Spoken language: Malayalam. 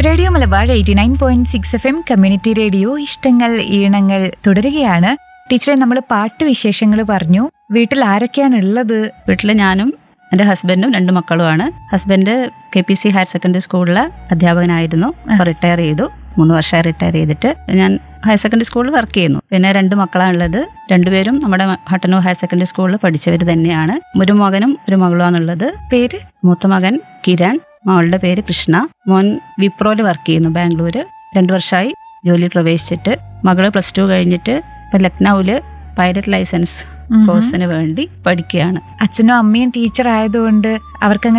radio Malabar eighty nine point six F M community radio ഇഷ്ടങ്ങൾ ഈണങ്ങൾ തുടരുകയാണ് ടീച്ചറെ നമ്മൾ പാട്ട് വിശേഷങ്ങൾ പറഞ്ഞു വീട്ടിൽ ആരൊക്കെയാണ് ഉള്ളത് വീട്ടിൽ ഞാനും എൻ്റെ ഹസ്ബൻഡും രണ്ട് മക്കളുമാണ് husband K P C higher secondary സ്കൂളിലെ അധ്യാപകനായിരുന്നു അപ്പോൾ റിട്ടയർ ചെയ്തു മൂന്ന് വർഷമായി റിട്ടയർ ചെയ്തിട്ട് ഞാൻ ഹയർ സെക്കൻഡറി സ്കൂളിൽ വർക്ക് ചെയ്യുന്നു പിന്നെ രണ്ട് മക്കളാണുള്ളത് രണ്ടുപേരും നമ്മുടെ ഹട്ടന്നൂർ ഹയർ സെക്കൻഡറി സ്കൂളിൽ പഠിച്ചവർ തന്നെയാണ് ഒരു മകനും ഒരു മകളുമാണുള്ളത് പേര് മൂത്ത മകൻ കിരൺ മകളുടെ പേര് കൃഷ്ണ മോൻ വിപ്രോയിൽ വർക്ക് ചെയ്യുന്നു ബാംഗ്ലൂര് രണ്ടു വർഷമായി ജോലിയിൽ പ്രവേശിച്ചിട്ട് മകള് പ്ലസ് ടു കഴിഞ്ഞിട്ട് ഇപ്പൊ ലക്നൌവില് പൈലറ്റ് ലൈസൻസ് കോഴ്സിന് വേണ്ടി പഠിക്കുകയാണ് അച്ഛനും അമ്മയും ടീച്ചർ ആയതുകൊണ്ട് അവർക്ക്